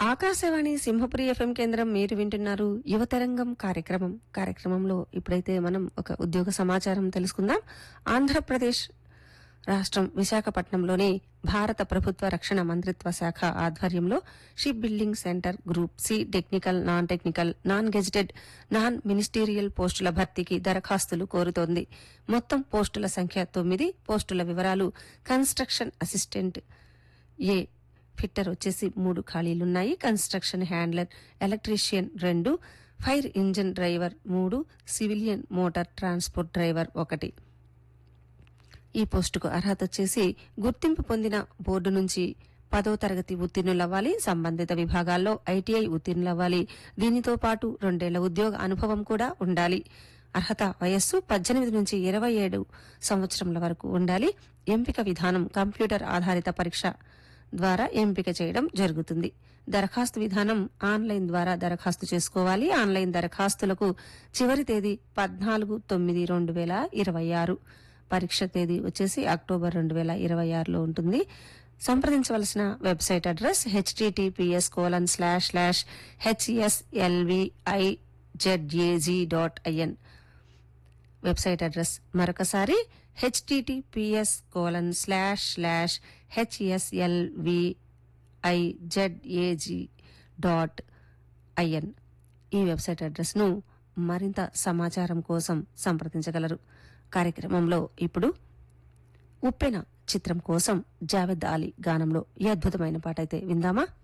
Akashvani Simhapuri FM కేంద్రం మీరు వింటున్నారు యువతరంగం కార్యక్రమం కార్యక్రమంలో ఇప్పుడైతే మనం ఒక ఉద్యోగ సమాచారం తెలుసుకుందాం ఆంధ్రప్రదేశ్ రాష్ట్రం విశాఖపట్నంలోని భారత ప్రభుత్వ రక్షణ మంత్రిత్వ శాఖ ఆధ్వర్యంలో ship building centre group C technical non technical non gazetted non ministerial పోస్టుల భర్తీకి దరఖాస్తులు కోరుతోంది మొత్తం పోస్టుల సంఖ్య తొమ్మిది పోస్టుల వివరాలు కన్స్ట్రక్షన్ అసిస్టెంట్ ఏ ఫిట్టర్ వచ్చేసి మూడు ఖాళీలున్నాయి కన్స్ట్రక్షన్ హ్యాండ్లర్ ఎలక్ట్రీషియన్ రెండు ఫైర్ ఇంజిన్ డ్రైవర్ మూడు సివిలియన్ మోటార్ ట్రాన్స్పోర్ట్ డ్రైవర్ ఒకటి ఈ పోస్టుకు అర్హత వచ్చేసి గుర్తింపు పొందిన బోర్డు నుంచి పదో తరగతి ఉత్తీర్ణులవ్వాలి సంబంధిత విభాగాల్లో ఐటీఐ ఉత్తీర్ణులవ్వాలి దీనితో పాటు రెండేళ్ల ఉద్యోగ అనుభవం కూడా ఉండాలి అర్హత వయస్సు పద్దెనిమిది నుంచి ఇరవై ఏడు సంవత్సరముల వరకు ఉండాలి ఎంపిక విధానం కంప్యూటర్ ఆధారిత పరీక్ష ద్వారా ఎంపిక చేయడం జరుగుతుంది దరఖాస్తు విధానం ఆన్లైన్ ద్వారా దరఖాస్తు చేసుకోవాలి ఆన్లైన్ దరఖాస్తులకు చివరి తేదీ పద్నాలుగు తొమ్మిది రెండు వేల ఇరవై ఆరు పరీక్ష తేదీ వచ్చేసి అక్టోబర్ రెండు వేల ఇరవై ఆరులో ఉంటుంది సంప్రదించవలసిన website address HTTPS colon slash slash HSLVI ZAG dot IN website address మరొకసారి HTTPS colon slash slash HSLVIZAG dot IN ఈ వెబ్సైట్ అడ్రస్ను మరింత సమాచారం కోసం సంప్రదించగలరు కార్యక్రమంలో ఇప్పుడు ఉప్పెన చిత్రం కోసం జావేద్ అలీ గానంలో ఈ అద్భుతమైన పాట అయితే విందామా